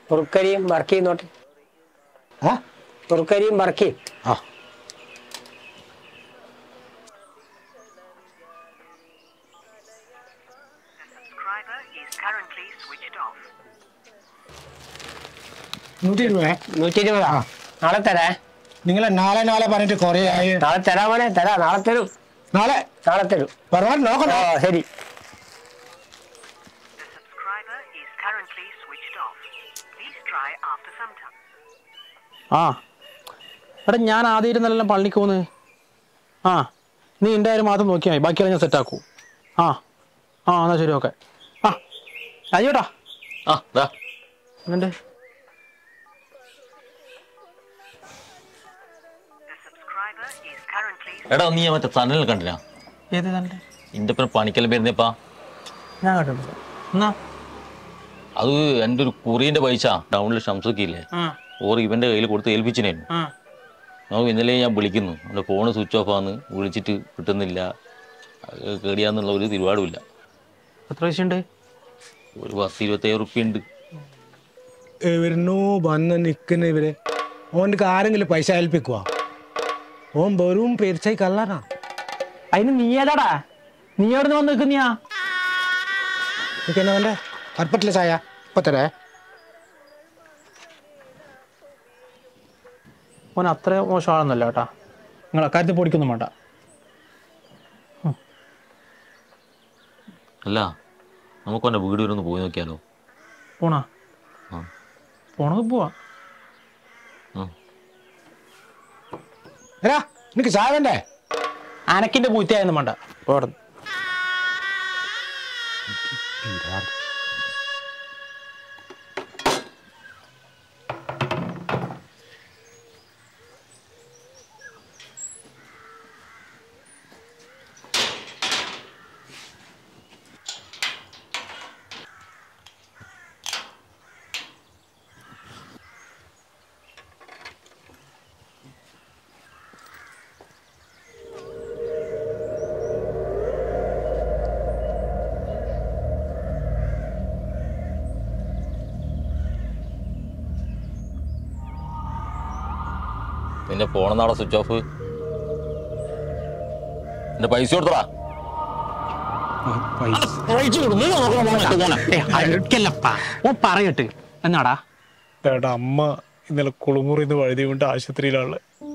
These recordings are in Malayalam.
കുറുക്കരിയും വർക്കിയും നോട്ടെ ആ കുറുക്കരിയും വർക്കിയും ആ subscriber is currently switched off. നൂറ്റി ഇരുപേ നൂറ്റി ഇരുപതാ നാളെ തരാ നിങ്ങൾ നാളെ നാളെ പറഞ്ഞിട്ട് കുറേ ആയി നാളെ തരാമോനെ തരാ നാളെ തരും നാളെ നാളെ തരും പറയാൻ ആ നോക്കണോ ശരി The subscriber is currently switched off. Please try after some time. ആ എടാ ഞാൻ ആദ്യം ഇരുന്നല്ല പള്ളിക്ക് പോന്ന് ആ നീ എൻ്റെ കാര്യം മാത്രം നോക്കിയാൽ മതി ബാക്കിയെല്ലാം ഞാൻ സെറ്റാക്കൂ ആ ആ എന്നാൽ ശരി ഓക്കെ ആ രാജേട്ടാ ആ ദാ എന്നുണ്ട് The subscriber is currently എടാ നീ മറ്റേ തണലിൽ കണ്ടിനാ ഏത് തന്നെ ഇന്റെ പിന്നെ പണിക്കെല്ലാം വരുന്നേപ്പാ ഞാൻ കേട്ടിട്ടുണ്ട് എന്നാ അത് എൻ്റെ ഒരു കുറിയന്റെ പൈസ ടൗണിൽ ഷംസുക്കില്ലേ ആ ഓർ ഇവന്റെ കയ്യിൽ കൊടുത്ത് ഏൽപ്പിച്ചിനേനു ആ നമുക്ക് ഇന്നലെ ഞാൻ വിളിക്കുന്നു എൻ്റെ ഫോണ് സ്വിച്ച് ഓഫ് ആന്ന് വിളിച്ചിട്ട് കിട്ടുന്നില്ല അത് കേടിയാന്നുള്ള ഒരു തിരുപാടുമില്ല എത്ര പൈസ ഉണ്ട് ഒരു പത്ത് ഇരുപത്തേഴ് റുപ്യ ഉണ്ട് ഇവരുന്നു വന്ന് നിൽക്കുന്ന ഇവര് ഓൻ്റെ ആരെങ്കിലും പൈസ ഏൽപ്പിക്കുവാ ഓൻ വെറും പെരിച്ചായി കള്ളാനാ അതിന് നീ ഏതാടാ നീ എവിടെ നിന്ന് വന്ന് നിൽക്കുന്നിയാ എനിക്ക് എന്നാ വേണ്ടേ കറുപ്പറ്റില്ല ചായ ഇപ്പൊ തരേ ഓൻ അത്ര മോശമാണെന്നല്ല കേട്ടാ നിങ്ങൾ അക്കാര്യത്തിൽ പൊടിക്കൊന്നും വേണ്ട അല്ല നമുക്ക് അവൻ്റെ വീട് വരെ ഒന്ന് പോയി നോക്കിയാലോ പോണാ ആ പോണത് പോവാ ആ എടാ നിനക്ക് ചായ വേണ്ടേ അനക്കിന്റെ പൂത്തിയായൊന്നും വേണ്ട പോടെ നിന്റെ ഫോണെന്നാടെ സ്വിച്ച് ഓഫ് എൻ്റെ പൈസ കൊടുത്തടാ അഴുക്കല്ലപ്പാ ഓ പറയട്ട് എന്നാടാ എടാ അമ്മ ഇന്നലെ കുളിമുറിന്ന് വഴുതി കൊണ്ട് ആശുപത്രിയിലാണ്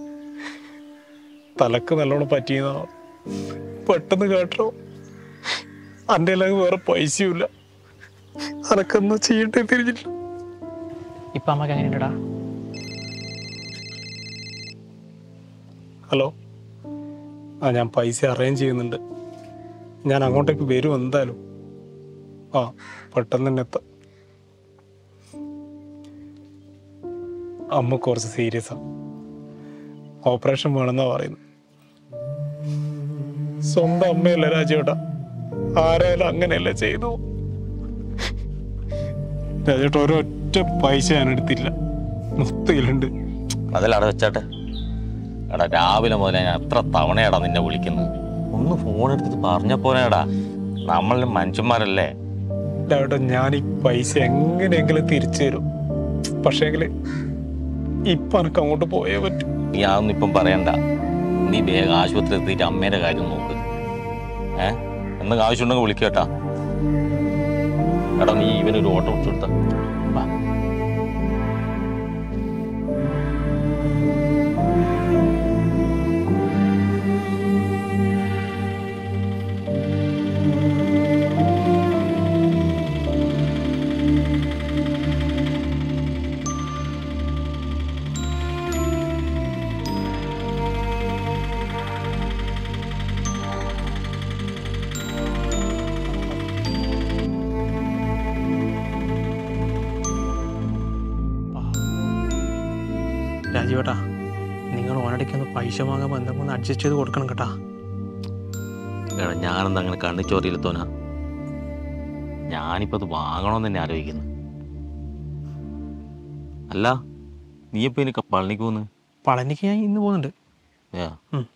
തലക്ക് നല്ലോണം പറ്റിയെന്നാ പെട്ടെന്ന് കേട്ടോ എൻ്റെ അല്ലെങ്കിൽ വേറെ പൈസയുമില്ല അനക്കെന്നാ ചെയ്യണ്ടേ തിരിഞ്ഞില്ല ഇപ്പൊ അമ്മക്ക് എങ്ങനെയുണ്ടടാ ഹലോ ആ ഞാൻ പൈസ അറേഞ്ച് ചെയ്യുന്നുണ്ട് ഞാൻ അങ്ങോട്ടേക്ക് വരും എന്തായാലും ആ പെട്ടെന്ന് തന്നെ എത്താം അമ്മ കുറച്ച് സീരിയസ് ആ ഓപ്പറേഷൻ വേണമെന്നാ പറയുന്നത് സ്വന്തം അമ്മയല്ല രാജേട്ടാ ആരായാലും അങ്ങനെയല്ല ചെയ്തു രാജേട്ട ഒരൊറ്റ പൈസ ഞാൻ എടുത്തില്ല മൊത്തയിലുണ്ട് അതിലട വെച്ചാട്ടെ എടാ രാവിലെ മുതലേ ഞാൻ എത്ര തവണയാടാ നിന്നെ വിളിക്കുന്നത് ഒന്ന് ഫോൺ എടുത്തിട്ട് പറഞ്ഞ പോലെടാ നമ്മൾ മനുഷ്യന്മാരല്ലേ ഡേട്ടാ ഞാൻ ഈ പൈസ എങ്ങനെയെങ്കിലും തിരിച്ചു തരും പക്ഷേങ്കിൽ ഇപ്പൊ എനക്ക് അങ്ങോട്ട് പോയേ പറ്റും നീ അതൊന്നും ഇപ്പം പറയണ്ട നീ വേഗം ആശുപത്രി എത്തിയിട്ട് അമ്മേന്റെ കാര്യം നോക്ക് ഏ എന്തെങ്കിലും ആവശ്യമുണ്ടെങ്കിൽ വിളിക്കട്ടാ എടാ നീ ഇവനൊരു ഓട്ടോ വിളിച്ചു കൊടുത്ത രാജീവേട്ടാ നിങ്ങൾ ഓനടിക്കൊന്ന് പൈസ വാങ്ങുമ്പോൾ എന്തെങ്കിലും ഒന്ന് അഡ്ജസ്റ്റ് ചെയ്ത് കൊടുക്കണം കേട്ടാ എടാ ഞാനെന്താ അങ്ങനെ കണ്ണിച്ചോറിയിലെത്തോനാ ഞാനിപ്പോൾ അത് വാങ്ങണമെന്ന് തന്നെ ആലോചിക്കുന്നു അല്ല നീ ഇപ്പം എനിക്ക് പളനിക്ക് പോന്ന് പളനിക്ക് ഞാൻ ഇന്ന് പോകുന്നുണ്ട് ഏ. ഉം.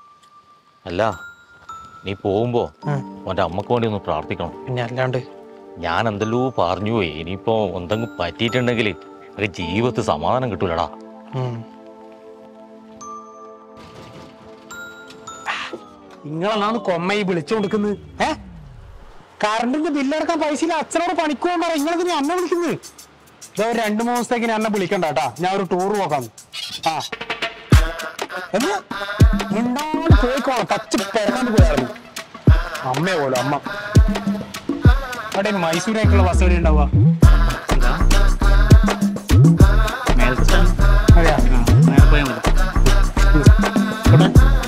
അല്ല നീ പോകുമ്പോ ഉം. അവൻ്റെ അമ്മക്ക് വേണ്ടി ഒന്ന് പ്രാർത്ഥിക്കണം പിന്നെ അല്ലാണ്ട് ഞാൻ എന്തെല്ലോ പറഞ്ഞു പോയി ഇനിയിപ്പോ എന്തെങ്കിലും പറ്റിയിട്ടുണ്ടെങ്കിൽ ഒരു ജീവിതത്തിൽ സമാധാനം കിട്ടൂലടാ നിങ്ങളെന്നാണ് കൊമ്മയി വിളിച്ചു കൊടുക്കുന്നത് ഏ കറണ്ടിന്റെ ബില്ലടക്കാൻ പൈസ ഇല്ല അച്ഛനോട് പണിക്ക് പോകാൻ പറ നിങ്ങളെന്തിനാ എന്നെ വിളിക്കുന്നത് ഇതാ ഒരു രണ്ടു മൂന്ന് ദിവസത്തേക്ക് എന്നെ വിളിക്കണ്ട കേട്ടാ ഞാൻ ഒരു ടൂർ പോക്കാം ആ എന്ന് മിണ്ടാണ്ട് പോയിക്കോണം പച്ച പെരക്കാണ്ട് പോയായിരുന്നു അമ്മയെ പോലും അമ്മ അവിടെ മൈസൂരേക്കുള്ള ബസ് എവിടെ ഉണ്ടാവുക അതെയാ ഇവിടെ?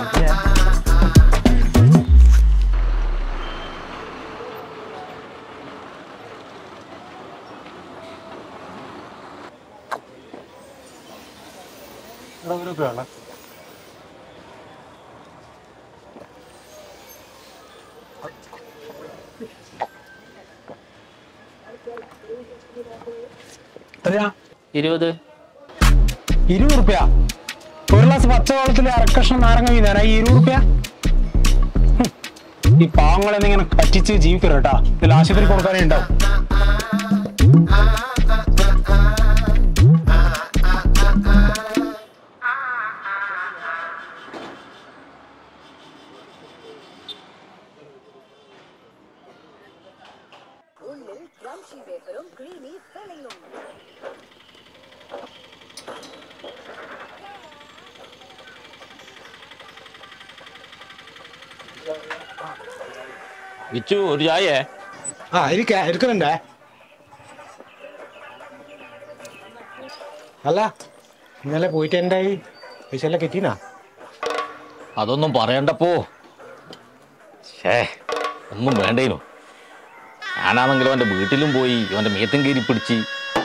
ഇവിടെ ഒരു വേണം എത്രയാ ഇരുപത് ഇരുപത് റുപ്യ ഒരു ഗ്ലാസ് പച്ചവെള്ളത്തിൽ അരക്കഷ്ണം നാരങ്ങ വീണാ ഈ ഇരുപത് റുപ്യ ഹും. ഈ പാവങ്ങളെ ഇങ്ങനെ പറ്റിച്ച് ജീവിക്കരുത് കേട്ടാ ഇതിൽ ആശുപത്രി കൊടുക്കാനേ ഉണ്ടാവും വിച്ചു ഒരു ചായേ ആ ഇരിക്ക ഇരിക്കുന്നുണ്ടേ അല്ല ഇന്നലെ പോയിട്ട് എന്തായി പൈസ എല്ലാം കിട്ടീനാ അതൊന്നും പറയണ്ടപ്പോ ഷേ ഒന്നും വേണ്ടേനു ഞാനാണെങ്കിലും അവൻ്റെ വീട്ടിലും പോയി അവൻ്റെ മേത്തും കയറി പിടിച്ച്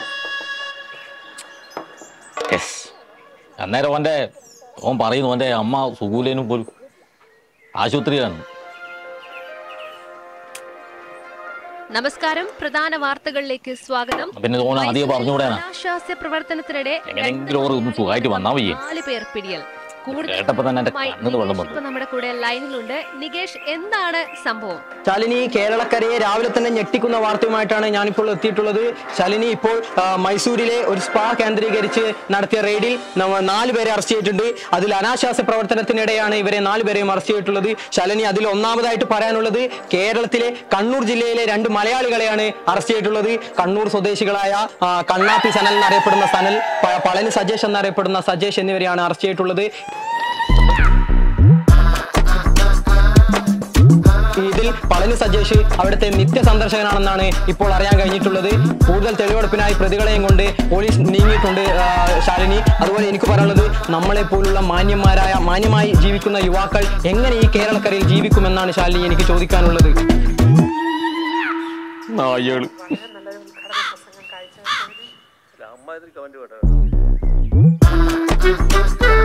യെസ് അന്നേരം അവൻ്റെ ഓൻ പറയുന്നു അവൻ്റെ അമ്മ സുകൂലേനും പോലും ആശുപത്രിയാണ് നമസ്കാരം പ്രധാന വാർത്തകളിലേക്ക് സ്വാഗതം പിന്നെ ഓൻ അധികം പറഞ്ഞുകൂടാനാ അനാശാസ്യ പ്രവർത്തനത്തിനിടെ എങ്ങനെയെങ്കിലും ഓർ ഒന്ന് സുഖമായിട്ട് വന്നാൽ മതിയേ നാല് പേർ പിടിയിൽ കേട്ടപ്പോ തന്നെ എന്റെ മായി കണ്ണിന്ന് വെള്ളം നികേഷ് ഇപ്പൊ നമ്മുടെ കൂടെ ലൈനിലുണ്ട് നികേഷ് എന്താണ് സംഭവം ശാലിനി കേരളക്കരയെ രാവിലെ തന്നെ ഞെട്ടിക്കുന്ന വാർത്തയുമായിട്ടാണ് ഞാനിപ്പോൾ എത്തിയിട്ടുള്ളത് ശാലിനി ഇപ്പോൾ ആ, മൈസൂരിലെ ഒരു സ്പാ കേന്ദ്രീകരിച്ച് നടത്തിയ റെയ്ഡിൽ നമ്മ നാല് പേരെ അറസ്റ്റ് ചെയ്തിട്ടുണ്ട് അതിൽ അനാശാസ്യ പ്രവർത്തനത്തിനിടെയാണ് ഇവരെ നാല് പേരെയും അറസ്റ്റ് ചെയ്തിട്ടുള്ളത് ശാലിനി അതിൽ ഒന്നാമതായിട്ട് പറയാനുള്ളത് കേരളത്തിലെ കണ്ണൂർ ജില്ലയിലെ രണ്ട് മലയാളികളെയാണ് അറസ്റ്റ് ചെയ്തിട്ടുള്ളത് കണ്ണൂർ സ്വദേശികളായ ആ, കണ്ണാപ്പി സനൽ എന്നറിയപ്പെടുന്ന സനൽ പ- പളനി സജേഷ് എന്നറിയപ്പെടുന്ന സജേഷ് എന്നിവരെയാണ് അറസ്റ്റ് ചെയ്തിട്ടുള്ളത് ഇതിൽ പളനി സജേഷ് അവിടുത്തെ നിത്യ സന്ദർശകനാണെന്നാണ് ഇപ്പോൾ അറിയാൻ കഴിഞ്ഞിട്ടുള്ളത് കൂടുതൽ തെളിവെടുപ്പിനായി പ്രതികളെയും കൊണ്ട് പോലീസ് നീങ്ങിയിട്ടുണ്ട് ആ, ശാലിനി അതുപോലെ എനിക്ക് പറയാനുള്ളത് നമ്മളെ പോലുള്ള മാന്യന്മാരായ മാന്യമായി ജീവിക്കുന്ന യുവാക്കൾ എങ്ങനെ ഈ കേരളക്കരയിൽ ജീവിക്കുമെന്നാണ് ശാലിനി എനിക്ക് ചോദിക്കാനുള്ളത് നായകള് അമ്മാതിരി കമന്റ് കേട്ടോ